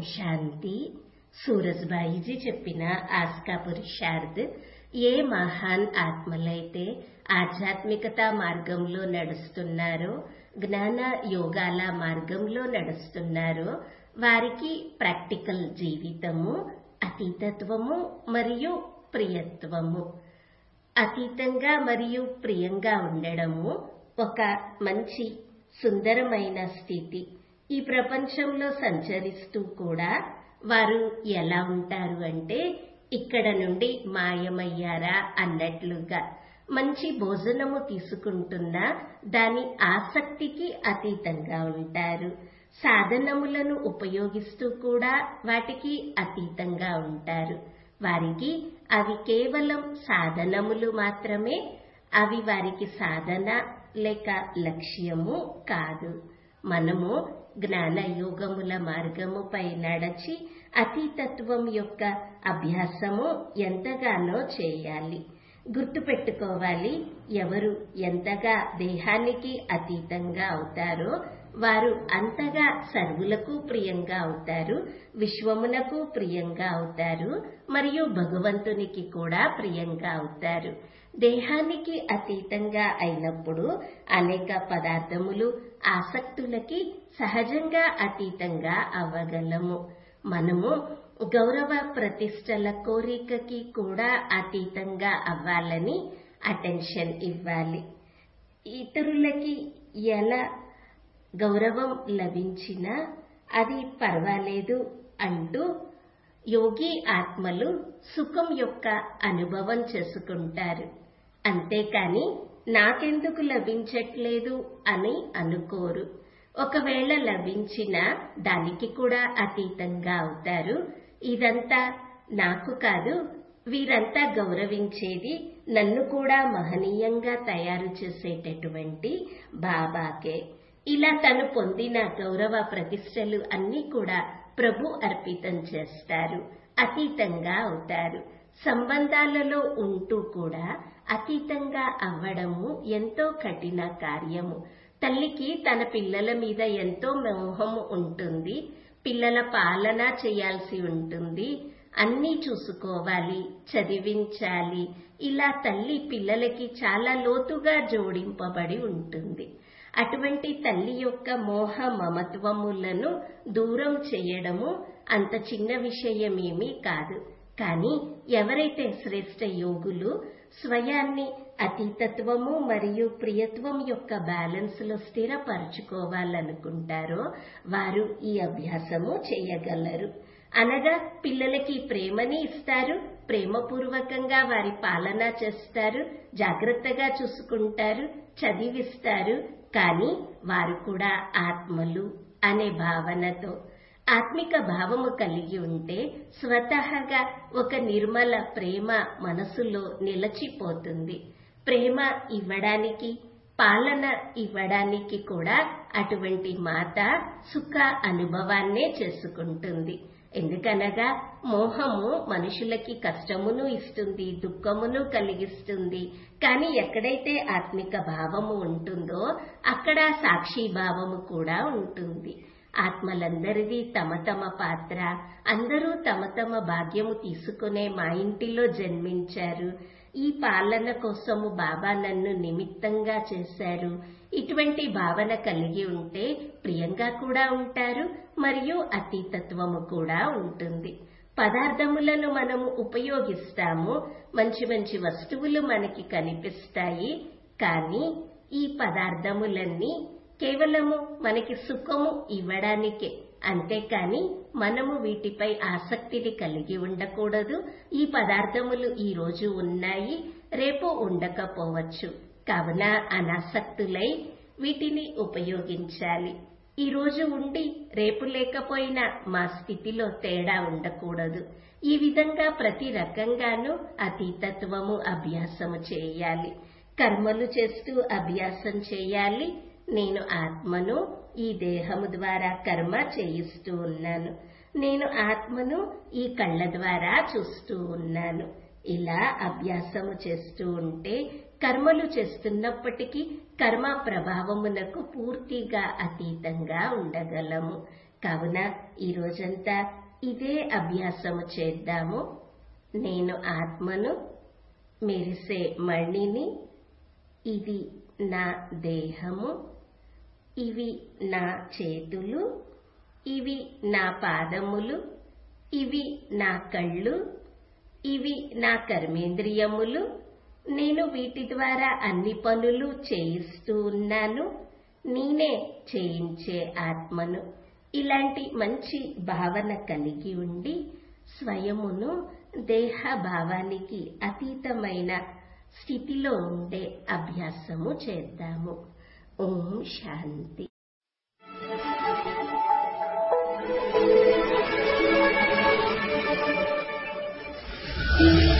శాంతి సూరజ్బాయిజీ చెప్పిన ఆస్కా పురుషార్థ్ ఏ మహాన్ ఆత్మలైతే ఆధ్యాత్మికత మార్గంలో నడుస్తున్నారో జ్ఞాన యోగాల మార్గంలో నడుస్తున్నారో వారికి ప్రాక్టికల్ జీవితము అతీతత్వము మరియు ప్రియత్వము అతీతంగా మరియు ప్రియంగా ఉండడము ఒక మంచి సుందరమైన స్థితి ఈ ప్రపంచంలో సంచరిస్తూ కూడా వారు ఎలా ఉంటారు అంటే ఇక్కడ నుండి మాయమయ్యారా అన్నట్లుగా మంచి భోజనము తీసుకుంటున్నా దాని ఆసక్తికి అతీతంగా ఉంటారు సాధనములను ఉపయోగిస్తూ కూడా వాటికి అతీతంగా ఉంటారు వారికి అవి కేవలం సాధనములు మాత్రమే అవి వారికి సాధన లేక లక్ష్యము కాదు మనము జ్ఞాన యోగముల మార్గముపై నడచి అతీతత్వం యొక్క అభ్యాసము ఎంతగానో చేయాలి గుర్తుపెట్టుకోవాలి ఎవరు ఎంతగా దేహానికి అతీతంగా అవుతారో వారు అంతగా సర్వులకు ప్రియంగా అవుతారు విశ్వమునకు ప్రియంగా అవుతారు మరియు భగవంతునికి కూడా ప్రియంగా అవుతారు దేహానికి అతీతంగా అయినప్పుడు అనేక పదార్థములు ఆసక్తులకి సహజంగా అతీతంగా అవ్వగలము మనము గౌరవ ప్రతిష్టల కోరికకి కూడా అతీతంగా అవ్వాలని అటెన్షన్ ఇవ్వాలి ఇతరులకి ఎలా గౌరవం లభించినా అది పర్వాలేదు అంటూ యోగి ఆత్మలు సుఖం యొక్క అనుభవం చేసుకుంటారు అంతేకాని నాకెందుకు లభించట్లేదు అని అనుకోరు ఒకవేళ లభించినా దానికి కూడా అతీతంగా అవుతారు ఇదంతా నాకు కాదు వీరంతా గౌరవించేది నన్ను కూడా మహనీయంగా తయారు చేసేటటువంటి బాబాకే ఇలా తను పొందిన గౌరవ ప్రతిష్టలు అన్నీ కూడా ప్రభు అర్పితం చేస్తారు అతీతంగా అవుతారు సంబంధాలలో ఉంటూ కూడా అతీతంగా అవ్వడము ఎంతో కఠిన కార్యము తల్లికి తన పిల్లల మీద ఎంతో మోహము ఉంటుంది పిల్లల పాలన చేయాల్సి ఉంటుంది అన్నీ చూసుకోవాలి చదివించాలి ఇలా తల్లి పిల్లలకి చాలా లోతుగా జోడింపబడి ఉంటుంది అటువంటి తల్లి యొక్క మోహ మమత్వములను దూరం చేయడము అంత చిన్న విషయమేమీ కాదు కానీ ఎవరైతే శ్రేష్ట యోగులు స్వయాన్ని అతీతత్వము మరియు ప్రియత్వం యొక్క బ్యాలెన్స్ లో స్థిరపరచుకోవాలనుకుంటారో వారు ఈ అభ్యాసము చేయగలరు అనగా పిల్లలకి ప్రేమని ఇస్తారు ప్రేమపూర్వకంగా వారి పాలన చేస్తారు జాగ్రత్తగా చూసుకుంటారు చదివిస్తారు కానీ వారు కూడా ఆత్మలు అనే భావనతో ఆత్మిక భావము కలిగి ఉంటే స్వతహాగా ఒక నిర్మల ప్రేమ మనసులో నిలచిపోతుంది ప్రేమ ఇవ్వడానికి పాలన ఇవ్వడానికి కూడా అటువంటి మాత సుఖ అనుభవాన్నే చేసుకుంటుంది ఎందుకనగా మోహము మనుషులకి కష్టమును ఇస్తుంది దుఃఖమును కలిగిస్తుంది కానీ ఎక్కడైతే ఆత్మిక భావము ఉంటుందో అక్కడ సాక్షి భావము కూడా ఉంటుంది ఆత్మలందరిది తమ తమ పాత్ర అందరూ తమ తమ భాగ్యము తీసుకునే మా ఇంటిలో జన్మించారు ఈ పాలన కోసము బాబా నన్ను నిమిత్తంగా చేశారు ఇటువంటి భావన కలిగి ఉంటే ప్రియంగా కూడా ఉంటారు మరియు అతీతత్వము కూడా ఉంటుంది పదార్థములను మనము ఉపయోగిస్తాము మంచి మంచి వస్తువులు మనకి కనిపిస్తాయి కానీ ఈ పదార్థములన్నీ కేవలము మనకి సుఖము ఇవ్వడానికే అంతేకాని మనము వీటిపై ఆసక్తిని కలిగి ఉండకూడదు ఈ పదార్థములు ఈ రోజు ఉన్నాయి రేపు ఉండకపోవచ్చు కావున అనాసక్తులై వీటిని ఉపయోగించాలి ఈ రోజు ఉండి రేపు లేకపోయినా మా స్థితిలో తేడా ఉండకూడదు ఈ విధంగా ప్రతి రకంగానూ అతీతత్వము అభ్యాసము చేయాలి కర్మలు చేస్తూ అభ్యాసం చేయాలి నేను ఆత్మను ఈ దేహము ద్వారా కర్మ చేయిస్తూ ఉన్నాను నేను ఆత్మను ఈ కళ్ళ ద్వారా చూస్తూ ఉన్నాను ఇలా అభ్యాసము చేస్తూ ఉంటే కర్మలు చేస్తున్నప్పటికీ కర్మ ప్రభావమునకు పూర్తిగా అతీతంగా ఉండగలము కావున ఈ రోజంతా ఇదే అభ్యాసము చేద్దాము నేను ఆత్మను మెరిసే మణిని ఇది నా దేహము ఇవి నా చేతులు ఇవి నా పాదములు ఇవి నా కళ్ళు ఇవి నా కర్మేంద్రియములు నేను వీటి ద్వారా అన్ని పనులు చేయిస్తూ ఉన్నాను నేనే చేయించే ఆత్మను ఇలాంటి మంచి భావన కలిగి ఉండి స్వయమును దేహ భావానికి అతీతమైన స్థితిలో ఉండే అభ్యాసము చేద్దాము ఓం శాంతి Thank you.